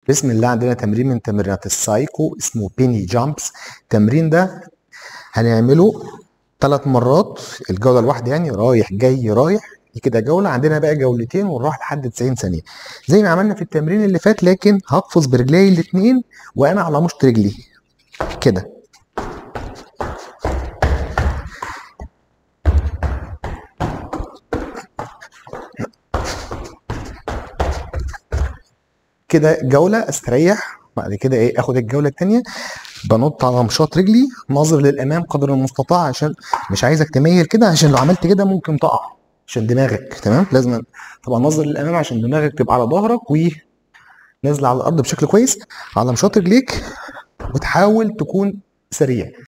بسم الله عندنا تمرين من تمرينات السايكو اسمه بيني جامبس التمرين ده هنعمله ثلاث مرات الجولة الواحدة يعني رايح جاي رايح دي كده جولة عندنا بقى جولتين ونروح لحد 90 ثانية زي ما عملنا في التمرين اللي فات لكن هقفز برجلي الاتنين وانا على مشط رجلي كده كده جولة استريح بعد كده ايه اخد الجولة التانية بنط على مشاط رجلي ناظر للامام قدر المستطاع عشان مش عايزك تميل كده عشان لو عملت كده ممكن تقع عشان دماغك تمام لازم طبعا ناظر للامام عشان دماغك تبقى على ظهرك و نازله على الارض بشكل كويس على مشاط رجليك وتحاول تكون سريع